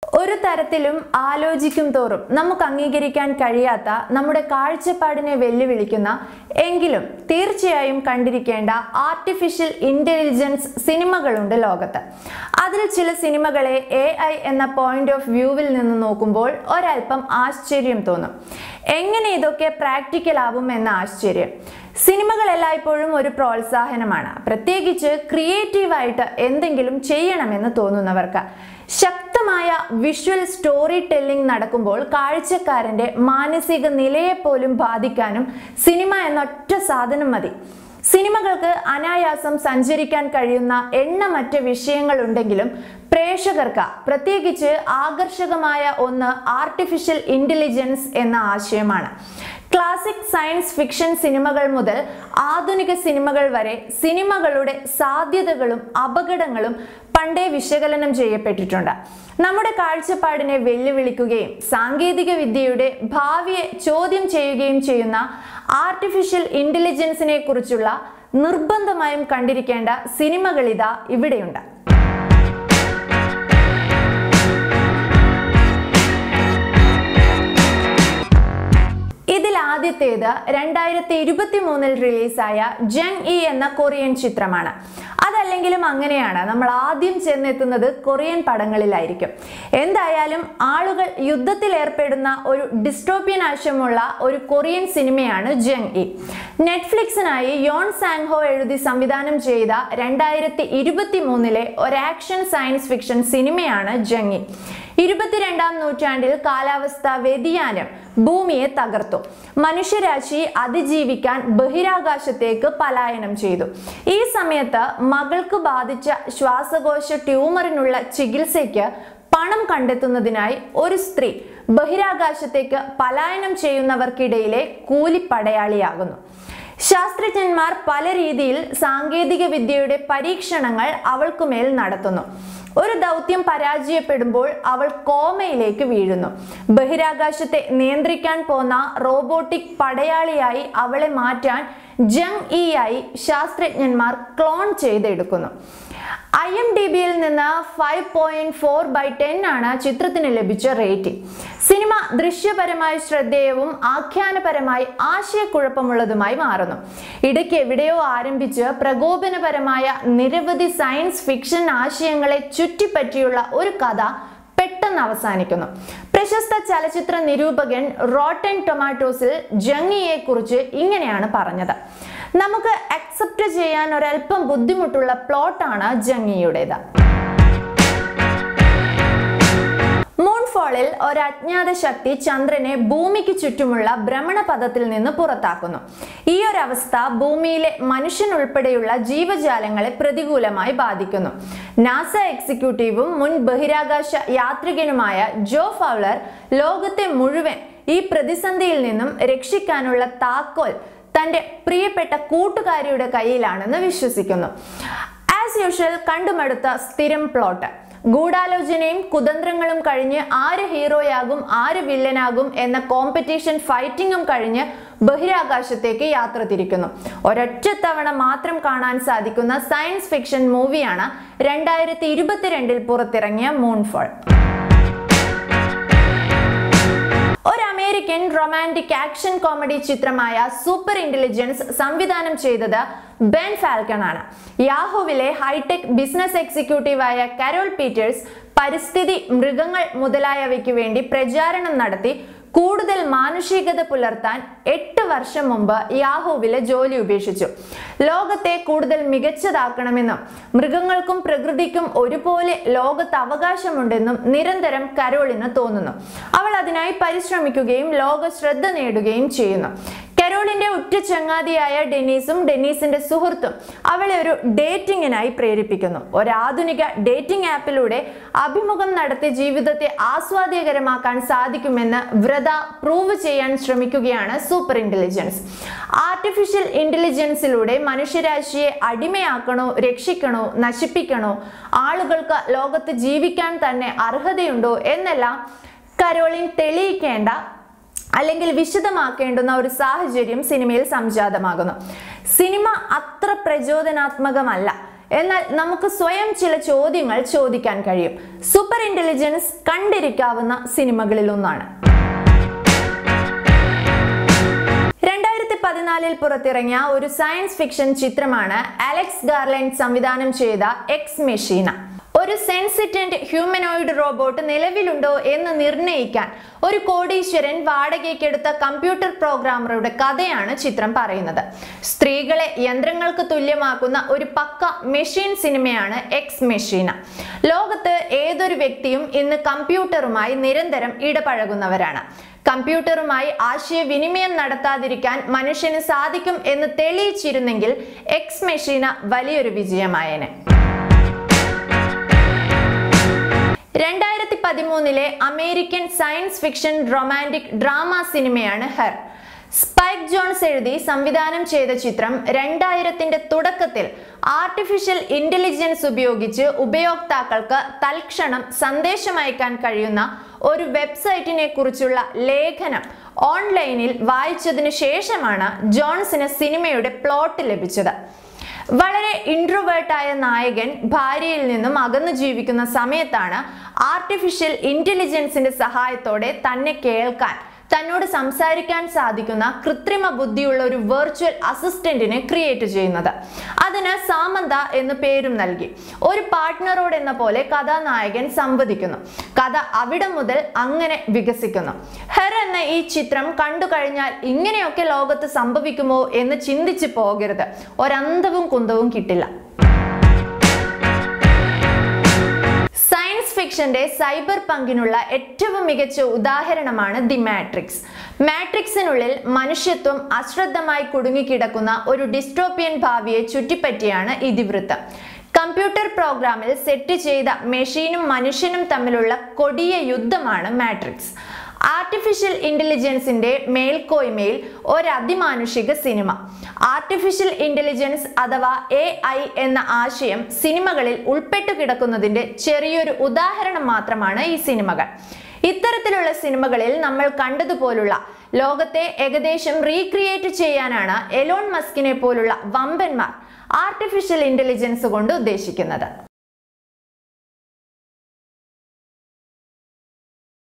ഒരു തരത്തിലും ആലോചിക്കും തോറും നമുക്ക് അംഗീകരിക്കാൻ കഴിയാത്ത നമ്മുടെ കാഴ്ചപ്പാടിനെ വെല്ലുവിളിക്കുന്ന എങ്കിലും തീർച്ചയായും കണ്ടിരിക്കേണ്ട ആർട്ടിഫിഷ്യൽ ഇന്റലിജൻസ് സിനിമകളുണ്ട് ലോകത്ത് അതിൽ ചില സിനിമകളെ എ ഐ എന്ന പോയിന്റ് ഓഫ് വ്യൂവിൽ നിന്ന് നോക്കുമ്പോൾ ഒരല്പം ആശ്ചര്യം തോന്നും എങ്ങനെ ഇതൊക്കെ പ്രാക്ടിക്കൽ ആവും എന്ന ആശ്ചര്യം സിനിമകൾ എല്ലായ്പ്പോഴും ഒരു പ്രോത്സാഹനമാണ് പ്രത്യേകിച്ച് ക്രിയേറ്റീവായിട്ട് എന്തെങ്കിലും ചെയ്യണമെന്ന് തോന്നുന്നവർക്ക് ശക്തമായ വിഷ്വൽ സ്റ്റോറി ടെല്ലിംഗ് നടക്കുമ്പോൾ കാഴ്ചക്കാരന്റെ മാനസിക നിലയെ പോലും ബാധിക്കാനും സിനിമ എന്നൊറ്റ സാധനം മതി സിനിമകൾക്ക് അനായാസം സഞ്ചരിക്കാൻ കഴിയുന്ന എണ്ണമറ്റ വിഷയങ്ങൾ ഉണ്ടെങ്കിലും പ്രേക്ഷകർക്ക് പ്രത്യേകിച്ച് ആകർഷകമായ ഒന്ന് ആർട്ടിഫിഷ്യൽ ഇന്റലിജൻസ് എന്ന ആശയമാണ് ക്ലാസിക് സയൻസ് ഫിക്ഷൻ സിനിമകൾ മുതൽ ആധുനിക സിനിമകൾ വരെ സിനിമകളുടെ സാധ്യതകളും അപകടങ്ങളും പണ്ടേ വിശകലനം ചെയ്യപ്പെട്ടിട്ടുണ്ട് നമ്മുടെ കാഴ്ചപ്പാടിനെ വെല്ലുവിളിക്കുകയും സാങ്കേതിക വിദ്യയുടെ ഭാവിയെ ചോദ്യം ചെയ്യുകയും ചെയ്യുന്ന ആർട്ടിഫിഷ്യൽ ഇന്റലിജൻസിനെ കുറിച്ചുള്ള നിർബന്ധമായും കണ്ടിരിക്കേണ്ട സിനിമകളിതാ ഇവിടെയുണ്ട് ഇതിൽ ആദ്യത്തേത് രണ്ടായിരത്തി ഇരുപത്തി മൂന്നിൽ റിലീസായ ജങ് ഇ എന്ന കൊറിയൻ ചിത്രമാണ് അതല്ലെങ്കിലും അങ്ങനെയാണ് നമ്മൾ ആദ്യം ചെന്നെത്തുന്നത് കൊറിയൻ പടങ്ങളിലായിരിക്കും എന്തായാലും ആളുകൾ യുദ്ധത്തിൽ ഏർപ്പെടുന്ന ഒരു ഡിസ്റ്റോപ്പിയൻ ആശയമുള്ള ഒരു കൊറിയൻ സിനിമയാണ് ജങ് ഇ നെറ്റ്ഫ്ലിക്സിനായി യോൺ സാങ്ഹോ എഴുതി സംവിധാനം ചെയ്ത രണ്ടായിരത്തി ഇരുപത്തി മൂന്നിലെ ഒരു ആക്ഷൻ സയൻസ് ഫിക്ഷൻ സിനിമയാണ് ജങ് ഇ ഇരുപത്തിരണ്ടാം നൂറ്റാണ്ടിൽ കാലാവസ്ഥാ വ്യതിയാനം ഭൂമിയെ തകർത്തു മനുഷ്യരാശി അതിജീവിക്കാൻ ബഹിരാകാശത്തേക്ക് പലായനം ചെയ്തു ഈ സമയത്ത് മകൾക്ക് ബാധിച്ച ശ്വാസകോശ ട്യൂമറിനുള്ള ചികിത്സയ്ക്ക് പണം കണ്ടെത്തുന്നതിനായി ഒരു സ്ത്രീ ബഹിരാകാശത്തേക്ക് പലായനം ചെയ്യുന്നവർക്കിടയിലെ കൂലിപ്പടയാളിയാകുന്നു ശാസ്ത്രജ്ഞന്മാർ പല രീതിയിൽ സാങ്കേതിക വിദ്യയുടെ പരീക്ഷണങ്ങൾ അവൾക്കുമേൽ നടത്തുന്നു ഒരു ദൗത്യം പരാജയപ്പെടുമ്പോൾ അവൾ കോമയിലേക്ക് വീഴുന്നു ബഹിരാകാശത്തെ നിയന്ത്രിക്കാൻ പോന്ന റോബോട്ടിക് പടയാളിയായി അവളെ മാറ്റാൻ ജങ് ഇ ആയി ശാസ്ത്രജ്ഞന്മാർ ക്ലോൺ ചെയ്തെടുക്കുന്നു ഐ എം ഡി ബിയിൽ നിന്ന് five point four by ten ആണ് ചിത്രത്തിന് ലഭിച്ച റേറ്റിംഗ് സിനിമ ദൃശ്യപരമായി ശ്രദ്ധേയവും ആഖ്യാനപരമായി ആശയക്കുഴപ്പമുള്ളതുമായി മാറുന്നു ഇടയ്ക്ക് എവിടെയോ ആരംഭിച്ച് പ്രകോപനപരമായ നിരവധി സയൻസ് ഫിക്ഷൻ ആശയങ്ങളെ ചുറ്റിപ്പറ്റിയുള്ള ഒരു കഥ പെട്ടെന്ന് അവസാനിക്കുന്നു പ്രശസ്ത ചലച്ചിത്ര നിരൂപകൻ റോട്ടൻ ടൊമാറ്റോസിൽ ജങ്ങിയെ കുറിച്ച് ഇങ്ങനെയാണ് പറഞ്ഞത് നമുക്ക് അക്സെപ്റ്റ് ചെയ്യാൻ ഒരല്പം ബുദ്ധിമുട്ടുള്ള പ്ലോട്ടാണ് ജങ്ങിയുടേത് മൂൺഫോളിൽ ഒരു അജ്ഞാത ശക്തി ചന്ദ്രനെ ഭൂമിക്ക് ചുറ്റുമുള്ള ഭ്രമണപഥത്തിൽ നിന്ന് പുറത്താക്കുന്നു ഈ ഒരു അവസ്ഥ ഭൂമിയിലെ മനുഷ്യൻ ഉൾപ്പെടെയുള്ള ജീവജാലങ്ങളെ പ്രതികൂലമായി ബാധിക്കുന്നു നാസ എക്സിക്യൂട്ടീവും മുൻ ബഹിരാകാശ യാത്രികനുമായ ജോ ഫൗളർ ലോകത്തെ മുഴുവൻ ഈ പ്രതിസന്ധിയിൽ നിന്നും രക്ഷിക്കാനുള്ള താക്കോൽ തന്റെ പ്രിയപ്പെട്ട കൂട്ടുകാരിയുടെ കയ്യിലാണെന്ന് വിശ്വസിക്കുന്നു ആസ് യൂഷ്വൽ കണ്ടുമടുത്ത സ്ഥിരം പ്ലോട്ട് ഗൂഢാലോചനയും കുതന്ത്രങ്ങളും കഴിഞ്ഞ് ആര് ഹീറോയാകും ആര് വില്ലനാകും എന്ന കോമ്പറ്റീഷൻ ഫൈറ്റിങ്ങും കഴിഞ്ഞ് ബഹിരാകാശത്തേക്ക് യാത്ര തിരിക്കുന്നു ഒരൊറ്റ തവണ മാത്രം കാണാൻ സാധിക്കുന്ന സയൻസ് ഫിക്ഷൻ മൂവിയാണ് രണ്ടായിരത്തി ഇരുപത്തിരണ്ടിൽ പുറത്തിറങ്ങിയ മൂൺഫോൾ ഒരു അമേരിക്കൻ റൊമാൻറ്റിക് ആക്ഷൻ കോമഡി ചിത്രമായ സൂപ്പർ ഇന്റലിജൻസ് സംവിധാനം ചെയ്തത് ബെൻ ഫാൽക്കൺ ആണ് യാഹുവിലെ ഹൈടെക് ബിസിനസ് എക്സിക്യൂട്ടീവായ കരോൾ പീറ്റേഴ്സ് പരിസ്ഥിതി മൃഗങ്ങൾ മുതലായവയ്ക്ക് വേണ്ടി പ്രചാരണം നടത്തി കൂടുതൽ മാനുഷികത പുലർത്താൻ എട്ട് വർഷം മുമ്പ് യാഹൂവിലെ ജോലി ഉപേക്ഷിച്ചു ലോകത്തെ കൂടുതൽ മികച്ചതാക്കണമെന്നും മൃഗങ്ങൾക്കും പ്രകൃതിക്കും ഒരുപോലെ ലോകത്ത് അവകാശമുണ്ടെന്നും നിരന്തരം കരോളിന് തോന്നുന്നു അവൾ അതിനായി പരിശ്രമിക്കുകയും ലോക ശ്രദ്ധ നേടുകയും ചെയ്യുന്നു കരോളിന്റെ ഉറ്റ ചങ്ങാതിയായ ഡെനീസും ഡെനീസിന്റെ സുഹൃത്തും അവളെ ഒരു ഡേറ്റിംഗിനായി പ്രേരിപ്പിക്കുന്നു ഒരാധുനിക ഡേറ്റിംഗ് ആപ്പിലൂടെ അഭിമുഖം നടത്തി ജീവിതത്തെ ആസ്വാദ്യകരമാക്കാൻ സാധിക്കുമെന്ന് വ്രത പ്രൂവ് ചെയ്യാൻ ശ്രമിക്കുകയാണ് സൂപ്പർ ഇന്റലിജൻസ് ആർട്ടിഫിഷ്യൽ ഇന്റലിജൻസിലൂടെ മനുഷ്യരാശിയെ അടിമയാക്കണോ രക്ഷിക്കണോ നശിപ്പിക്കണോ ആളുകൾക്ക് ലോകത്ത് ജീവിക്കാൻ തന്നെ അർഹതയുണ്ടോ എന്നെല്ലാം കരോളിൻ തെളിയിക്കേണ്ട അല്ലെങ്കിൽ വിശദമാക്കേണ്ടുന്ന ഒരു സാഹചര്യം സിനിമയിൽ സംജാതമാകുന്നു സിനിമ അത്ര പ്രചോദനാത്മകമല്ല എന്നാൽ നമുക്ക് സ്വയം ചില ചോദ്യങ്ങൾ ചോദിക്കാൻ കഴിയും സൂപ്പർ ഇന്റലിജൻസ് കണ്ടിരിക്കാവുന്ന സിനിമകളിൽ ഒന്നാണ് രണ്ടായിരത്തി പതിനാലിൽ പുറത്തിറങ്ങിയ ഒരു സയൻസ് ഫിക്ഷൻ ചിത്രമാണ് അലക്സ് ഗാർലൻഡ് സംവിധാനം ചെയ്ത എക്സ് മെഷീന ഒരു സെൻസിറ്റന്റ് ഹ്യൂമനോയിഡ് റോബോട്ട് നിലവിലുണ്ടോ എന്ന് നിർണ്ണയിക്കാൻ ഒരു കോടീശ്വരൻ വാടകയ്ക്കെടുത്ത കമ്പ്യൂട്ടർ പ്രോഗ്രാമറുടെ കഥയാണ് ചിത്രം പറയുന്നത് സ്ത്രീകളെ യന്ത്രങ്ങൾക്ക് തുല്യമാക്കുന്ന ഒരു പക്ക മെഷീൻ സിനിമയാണ് എക്സ് മെഷീന ലോകത്ത് ഏതൊരു വ്യക്തിയും ഇന്ന് കമ്പ്യൂട്ടറുമായി നിരന്തരം ഇടപഴകുന്നവരാണ് കമ്പ്യൂട്ടറുമായി ആശയവിനിമയം നടത്താതിരിക്കാൻ മനുഷ്യന് സാധിക്കും എന്ന് തെളിയിച്ചിരുന്നെങ്കിൽ എക്സ് മെഷീന വലിയൊരു വിജയമായേനെ രണ്ടായിരത്തി പതിമൂന്നിലെ American science fiction romantic drama സിനിമയാണ് ഹെർ സ്പൈക്ക് ജോൺസ് എഴുതി സംവിധാനം ചെയ്ത ചിത്രം രണ്ടായിരത്തിന്റെ തുടക്കത്തിൽ ആർട്ടിഫിഷ്യൽ ഇന്റലിജൻസ് ഉപയോഗിച്ച് ഉപയോക്താക്കൾക്ക് തൽക്ഷണം സന്ദേശം അയക്കാൻ കഴിയുന്ന ഒരു വെബ്സൈറ്റിനെ കുറിച്ചുള്ള ലേഖനം ഓൺലൈനിൽ വായിച്ചതിനു ശേഷമാണ് ജോൺസിന് സിനിമയുടെ പ്ലോട്ട് ലഭിച്ചത് വളരെ ഇൻട്രോവേർട്ടായ നായകൻ ഭാര്യയിൽ നിന്നും അകന്നു ജീവിക്കുന്ന സമയത്താണ് ആർട്ടിഫിഷ്യൽ ഇന്റലിജൻസിന്റെ സഹായത്തോടെ തന്നെ കേൾക്കാൻ തന്നോട് സംസാരിക്കാൻ സാധിക്കുന്ന കൃത്രിമ ബുദ്ധിയുള്ള ഒരു വെർച്വൽ അസിസ്റ്റന്റിനെ ക്രിയേറ്റ് ചെയ്യുന്നത് അതിന് സാമന്ത എന്ന് പേരും നൽകി ഒരു പാർട്ട്ണറോട് എന്ന പോലെ കഥാനായകൻ സംവദിക്കുന്നു കഥ അവിടെ മുതൽ അങ്ങനെ വികസിക്കുന്നു ഹെർ എന്ന ഈ ചിത്രം കണ്ടു കഴിഞ്ഞാൽ ഇങ്ങനെയൊക്കെ ലോകത്ത് സംഭവിക്കുമോ എന്ന് ചിന്തിച്ചു പോകരുത് ഒരന്തവും കുന്തവും കിട്ടില്ല സയൻസ് ഫിക്ഷന്റെ സൈബർ പങ്കിനുള്ള ഏറ്റവും മികച്ച ഉദാഹരണമാണ് ദി മാട്രിക്സ് മാട്രിക്സിനുള്ളിൽ മനുഷ്യത്വം അശ്രദ്ധമായി കുടുങ്ങിക്കിടക്കുന്ന ഒരു ഡിസ്റ്റോപ്പിയൻ ഭാവിയെ ചുറ്റിപ്പറ്റിയാണ് ഇതിവൃത്തം കമ്പ്യൂട്ടർ പ്രോഗ്രാമിൽ സെറ്റ് ചെയ്ത മെഷീനും മനുഷ്യനും തമ്മിലുള്ള കൊടിയ യുദ്ധമാണ് മാട്രിക്സ് ആർട്ടിഫിഷ്യൽ ഇന്റലിജൻസിന്റെ മേൽക്കോയ്മയിൽ ഒരു അതിമാനുഷിക സിനിമ ആർട്ടിഫിഷ്യൽ ഇന്റലിജൻസ് അഥവാ എ ഐ എന്ന ആശയം സിനിമകളിൽ ഉൾപ്പെട്ടു കിടക്കുന്നതിന്റെ ചെറിയൊരു ഉദാഹരണം മാത്രമാണ് ഈ സിനിമകൾ ഇത്തരത്തിലുള്ള സിനിമകളിൽ നമ്മൾ കണ്ടതുപോലുള്ള ലോകത്തെ ഏകദേശം റീക്രിയേറ്റ് ചെയ്യാനാണ് എലോൺ മസ്കിനെ പോലുള്ള വമ്പന്മാർ ആർട്ടിഫിഷ്യൽ ഇന്റലിജൻസ് കൊണ്ട് ഉദ്ദേശിക്കുന്നത്